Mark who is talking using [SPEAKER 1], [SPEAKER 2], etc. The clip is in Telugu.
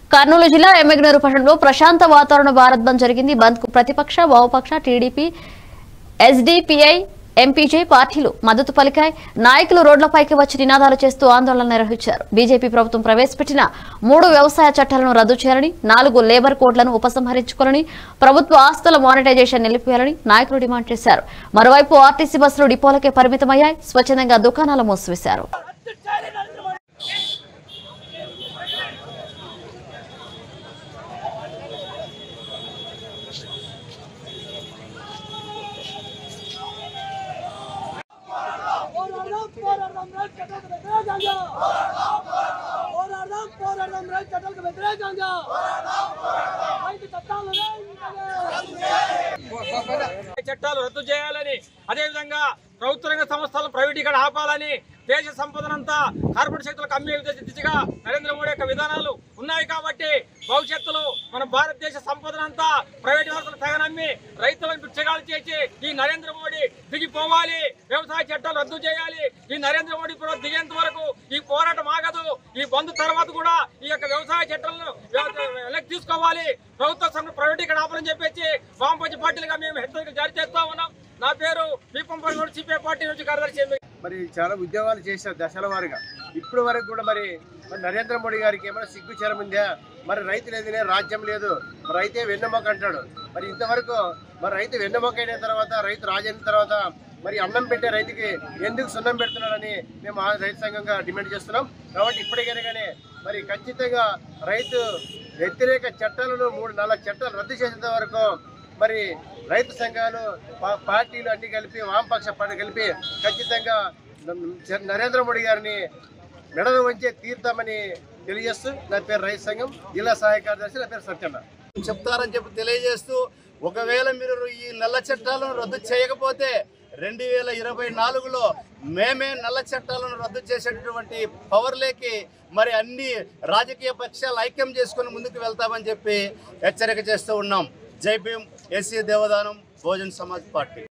[SPEAKER 1] కర్నూలు జిల్లా ఎమ్మెగ్నూరు పట్టణంలో ప్రశాంత వాతావరణ భారత్ బంద్ జరిగింది బంద్ కు ప్రతిపక్ష వామపక్ష టీడీపీ ఎస్డిపిఐ ఎంపీజే పార్టీలు మద్దతు పలికాయి నాయకులు రోడ్లపైకి వచ్చి నినాదాలు చేస్తూ ఆందోళన నిర్వహించారు బీజేపీ ప్రభుత్వం ప్రవేశపెట్టిన మూడు వ్యవసాయ చట్టాలను రద్దు చేయాలని నాలుగు లేబర్ కోడ్లను ఉపసంహరించుకోవాలని ప్రభుత్వ ఆస్తుల మానిటైజేషన్ నిలిపివేయాలని నాయకులు డిమాండ్ చేశారు మరోవైపు ఆర్టీసీ బస్సులు డిపోలకే పరిమితమయ్యాయి స్వచ్ఛందంగా దుకాణాలు మూసివేశారు
[SPEAKER 2] పోరాడదాం పోరాడదాం రైతు చట్టాలకు వ్యతిరేకంగా పోరాడదాం పోరాడదాం రైతు చట్టాలకు వ్యతిరేకంగా రైతు చట్టాలను
[SPEAKER 3] చట్టాలు రద్దు చేయాలని అదేవిధంగా ప్రభుత్వ రంగ సంస్థలను ప్రైవేటీకరణ ఆపాలని దేశ సంపదనంతా కార్పొరేట్ శక్తులకు అమ్మే విధ- దిశగా నరేంద్ర మోడీ యొక్క విధానాలు ఉన్నాయి కాబట్టి భవిష్యత్తులో మన భారతదేశ సంపదనంతా ప్రైవేట్ సంస్థలకు తెగనమ్మి రైతులను బిచ్చగాలు చేసి ఈ నరేంద్ర మోడీ దిగిపోవాలి వ్యవసాయ చట్టాలు రద్దు చేయాలి ఈ నరేంద్ర మోడీ ప్రభుత్వం దిగేంత వరకు ఈ పోరాటం ఆగదు ఈ బంద్ తర్వాత కూడా ఈ యొక్క వ్యవసాయ చట్టాలను వెనక్కి తీసుకోవాలి ప్రభుత్వ సంఘ ప్రైవేటీకరణ ఆపని చెప్పేసి వామపక్ష పార్టీలుగా మేము హెచ్చరికలు జారీ చేస్తా ఉన్నాం నా పేరు దీపంపల్లి నుండి సిపిఐ పార్టీ నుంచి కార్యదర్శి ఎమ్మె-
[SPEAKER 4] మరి చాలా ఉద్యోగాలు చేశారు దశల వారుగా ఇప్పుడు వరకు కూడా మరి మరి నరేంద్ర మోడీ గారికి ఏమైనా సిగ్గు ఉందా మరి రైతు లేదనే రాజ్యం లేదు మరి రైతే వెన్నెముక అంటాడు మరి ఇంతవరకు మరి రైతు వెన్నెముక అయిన తర్వాత రైతు రాజైన తర్వాత మరి అన్నం పెట్టే రైతుకి ఎందుకు సున్నం పెడుతున్నాడని మేము ఆ రైతు సంఘంగా డిమాండ్ చేస్తున్నాం కాబట్టి ఇప్పటికైనా కానీ మరి ఖచ్చితంగా రైతు వ్యతిరేక చట్టాలను మూడు నాలుగు చట్టాలు రద్దు చేసేంత వరకు మరి రైతు సంఘాలు పా- పార్టీలు అన్ని కలిపి వామపక్ష పార్టీ కలిపి ఖచ్చితంగా న- నరేంద్ర మోడీ గారిని మెడలు వంచే తీర్థమని తెలియజేస్తూ నా పేరు రైతు సంఘం జిల్లా సహాయ కార్యదర్శి నా పేరు సత్యన్న
[SPEAKER 5] చెప్తారని చెప్పి తెలియజేస్తూ ఒకవేళ మీరు ఈ నల్ల చట్టాలను రద్దు చేయకపోతే రెండు వేల ఇరవై నాలుగులో మేమే నల్ల చట్టాలను రద్దు చేసేటటువంటి పవర్లేకి మరి అన్ని రాజకీయ పక్షాలు ఐక్యం చేసుకొని ముందుకు వెళ్తామని చెప్పి హెచ్చరిక చేస్తూ ఉన్నాం జై భీమ్ ఎస్సీ దేవదానం బహుజన్ సమాజ్ పార్టీ